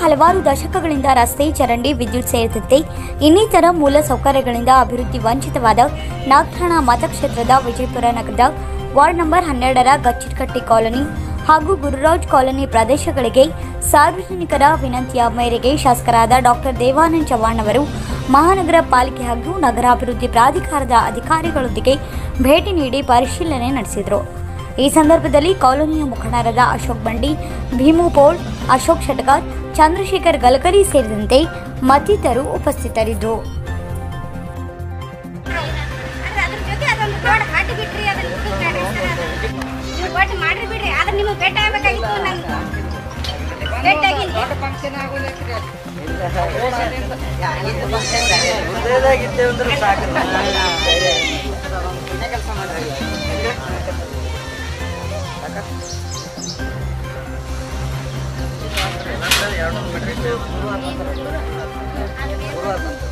ಹಲವಾರು ದಶಕಗಳಿಂದ ರಸ್ತೆ ಚರಂಡಿ ವಿದ್ಯುತ್ ಸೇರಿದಂತೆ ಇನ್ನಿತರ ಮೂಲ ಸೌಕರ್ಯಗಳಿಂದ ಅಭಿವೃದ್ಧಿ ವಂಚಿತವಾದ ನಾಗಠಾಣ ಮತಕ್ಷೇತ್ರದ ವಿಜಯಪುರ ನಗರದ ವಾರ್ಡ್ ನಂಬರ್ ಹನ್ನೆರಡರ ಗಚ್ಚಿಟ್ಕಟ್ಟಿ ಕಾಲೋನಿ ಹಾಗೂ ಗುರುರಾಜ್ ಕಾಲೋನಿ ಪ್ರದೇಶಗಳಿಗೆ ಸಾರ್ವಜನಿಕರ ವಿನಂತಿಯ ಮೇರೆಗೆ ಶಾಸಕರಾದ ಡಾಕ್ಟರ್ ದೇವಾನಂದ್ ಚವ್ಹಾಣ್ ಅವರು ಮಹಾನಗರ ಪಾಲಿಕೆ ಹಾಗೂ ನಗರಾಭಿವೃದ್ಧಿ ಪ್ರಾಧಿಕಾರದ ಅಧಿಕಾರಿಗಳೊಂದಿಗೆ ಭೇಟಿ ನೀಡಿ ಪರಿಶೀಲನೆ ನಡೆಸಿದರು ಈ ಸಂದರ್ಭದಲ್ಲಿ ಕಾಲೋನಿಯ ಮುಖಂಡರಾದ ಅಶೋಕ್ ಬಂಡಿ ಭೀಮು ಪೋಳ್ ಅಶೋಕ್ ಶಟಗಾರ್ ಚಂದ್ರಶೇಖರ್ ಗಲಕರಿ ಸೇರಿದಂತೆ ಮತ್ತಿತರರು ಉಪಸ್ಥಿತರಿದ್ದರು ಆದ್ರೆ ಅದ್ರ ಜೊತೆ ಅದೊಂದು ರೋಡ್ ಅಡ್ಡ ಬಿಟ್ರಿ ಅದನ್ನ ಇದು ಮಾಡ್ರಿ ಸರ್ ಅದು. ನೀವು ಒಟ್ಟು ಮಾಡ್ರಿ ಬಿಡ್ರಿ ಆದ್ರೆ ನಿಮಗೆ ಭೇಟಿ ಆಗ್ಬೇಕಾಗಿತ್ತು ನಂಗೆ ಭೇಟಿ ಆಗಿಲ್ಲ ದೊಡ್ಡ ಫಂಕ್ಷನ್ ಆಗೋದೈತ್ರಿ ಅದು. ಅಂದ್ರೆ ಸಾಕು ಕೆಲಸ ಮಾಡ್ರಿ ಎರಡು ಮೀಟರ್